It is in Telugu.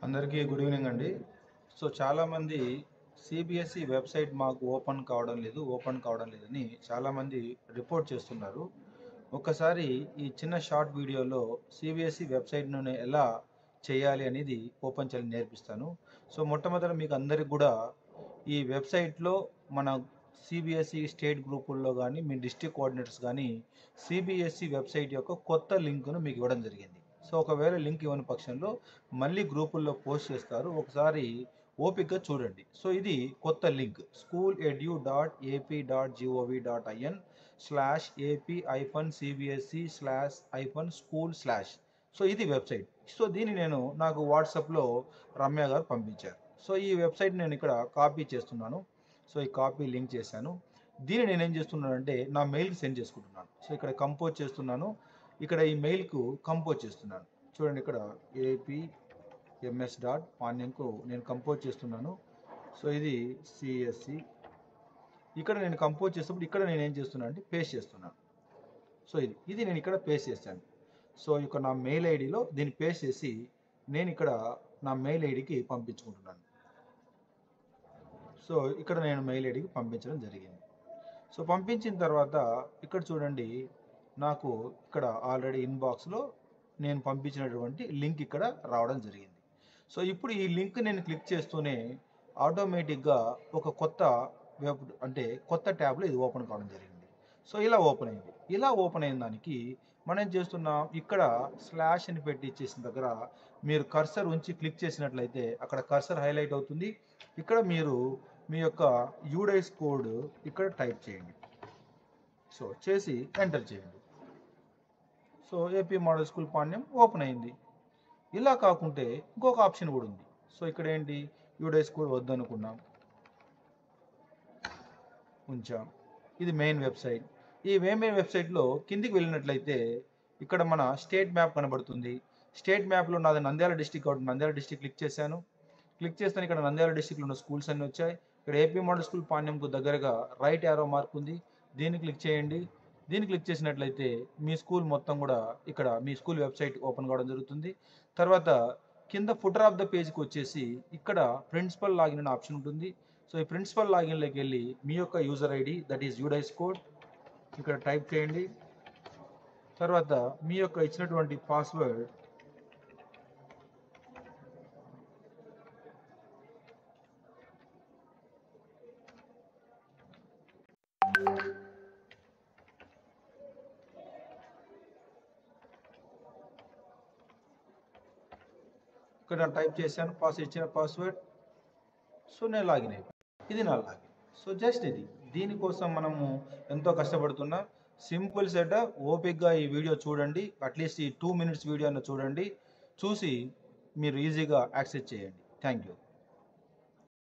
అందరికీ గుడ్ ఈవినింగ్ అండి సో చాలామంది సిబిఎస్ఈ వెబ్సైట్ మాకు ఓపెన్ కావడం లేదు ఓపెన్ కావడం లేదని చాలామంది రిపోర్ట్ చేస్తున్నారు ఒకసారి ఈ చిన్న షార్ట్ వీడియోలో సిబిఎస్ఈ వెబ్సైట్ను ఎలా చేయాలి అనేది ఓపెన్ చేయాలని నేర్పిస్తాను సో మొట్టమొదట మీకు అందరికి కూడా ఈ వెబ్సైట్లో మన సిబిఎస్ఈ స్టేట్ గ్రూపుల్లో కానీ మీ డిస్ట్రిక్ట్ కోఆర్డినేటర్స్ కానీ సిబిఎస్ఈ వెబ్సైట్ యొక్క కొత్త లింక్ను మీకు ఇవ్వడం జరిగింది సో ఒకవేళ లింక్ ఇవ్వని పక్షంలో మళ్ళీ గ్రూపుల్లో పోస్ట్ చేస్తారు ఒకసారి ఓపిక్గా చూడండి సో ఇది కొత్త link school edu dot AP dot GOV dot IN slash AP hyphen CBSE slash hyphen school slash so ఇది వెబ్సైట్ సో దీన్ని నేను నాకు వాట్సాప్లో రమ్య గారు పంపించారు సో ఈ వెబ్సైట్ నేను ఇక్కడ కాపీ చేస్తున్నాను సో ఈ కాపీ లింక్ చేశాను దీన్ని నేను ఏం చేస్తున్నానంటే నా మెయిల్కి సెండ్ చేసుకుంటున్నాను సో ఇక్కడ కంపోజ్ చేస్తున్నాను ఇక్కడ ఈ మెయిల్కు కంపోజ్ చేస్తున్నాను చూడండి ఇక్కడ ఏపీ ఎంఎస్ డాట్ పాణ్యంకు నేను కంపోజ్ చేస్తున్నాను సో ఇది సిఎస్సి ఇక్కడ నేను కంపోజ్ చేసినప్పుడు ఇక్కడ నేను ఏం చేస్తున్నాను అంటే పేస్ట్ చేస్తున్నాను సో ఇది ఇది నేను ఇక్కడ పేస్ట్ చేశాను సో ఇక నా మెయిల్ ఐడిలో దీన్ని పేస్ట్ చేసి నేను ఇక్కడ నా మెయిల్ ఐడికి పంపించుకుంటున్నాను సో ఇక్కడ నేను మెయిల్ ఐడికి పంపించడం జరిగింది సో పంపించిన తర్వాత ఇక్కడ చూడండి నాకు ఇక్కడ ఆల్రెడీ ఇన్బాక్స్లో నేను పంపించినటువంటి లింక్ ఇక్కడ రావడం జరిగింది సో ఇప్పుడు ఈ లింక్ నేను క్లిక్ చేస్తూనే ఆటోమేటిక్గా ఒక కొత్త వెబ్ అంటే కొత్త ట్యాబ్లో ఇది ఓపెన్ కావడం జరిగింది సో ఇలా ఓపెన్ అయింది ఇలా ఓపెన్ అయిన దానికి మనం ఏం చేస్తున్నాం ఇక్కడ స్లాష్ అని పెట్టి ఇచ్చేసిన దగ్గర మీరు కర్సర్ ఉంచి క్లిక్ చేసినట్లయితే అక్కడ కర్సర్ హైలైట్ అవుతుంది ఇక్కడ మీరు మీ యొక్క యూడైస్ కోడ్ ఇక్కడ టైప్ చేయండి సో చేసి ఎంటర్ చేయండి so AP model school Panyam open అయింది ఇలా కాకుంటే ఇంకొక ఆప్షన్ కూడా ఉంది సో ఇక్కడ ఏంటి యూడై స్కూల్ వద్దనుకున్నాం ఉంచాం ఇది మెయిన్ వెబ్సైట్ ఈ మెయిన్ వెబ్సైట్లో కిందికి వెళ్ళినట్లయితే ఇక్కడ మన స్టేట్ మ్యాప్ కనబడుతుంది స్టేట్ మ్యాప్లో నాది నంద్యాల డిస్టిక్ కాబట్టి నంద్యాల డిస్టిక్ క్లిక్ చేశాను క్లిక్ చేస్తే ఇక్కడ నంద్యాల డిస్టిక్లో ఉన్న స్కూల్స్ అన్నీ వచ్చాయి ఇక్కడ ఏపీ మోడల్ స్కూల్ పాణ్యంకు దగ్గరగా రైట్ యారో మార్క్ ఉంది దీన్ని క్లిక్ చేయండి దీన్ని క్లిక్ చేసినట్లయితే మీ స్కూల్ మొత్తం కూడా ఇక్కడ మీ స్కూల్ వెబ్సైట్ ఓపెన్ కావడం జరుగుతుంది తర్వాత కింద ఫుటర్ ఆఫ్ ద పేజ్కి వచ్చేసి ఇక్కడ ప్రిన్సిపల్ లాగిన్ అనే ఆప్షన్ ఉంటుంది సో ఈ ప్రిన్సిపల్ లాగిన్లోకి వెళ్ళి మీ యొక్క user ID that is UDISE code ఇక్కడ టైప్ చేయండి తర్వాత మీ యొక్క ఇచ్చినటువంటి పాస్వర్డ్ ఇక్కడ టైప్ చేశాను పాస్ ఇచ్చిన పాస్వర్డ్ సో నేను లాగిన్ అయిపోయాను ఇది నా లాగిన్ సో జస్ట్ ఇది దీనికోసం మనము ఎంతో కష్టపడుతున్నా సింపుల్ సెటప్ ఓపిక్గా ఈ వీడియో చూడండి అట్లీస్ట్ ఈ టూ మినిట్స్ వీడియో చూడండి చూసి మీరు ఈజీగా యాక్సెస్ చేయండి థ్యాంక్ యూ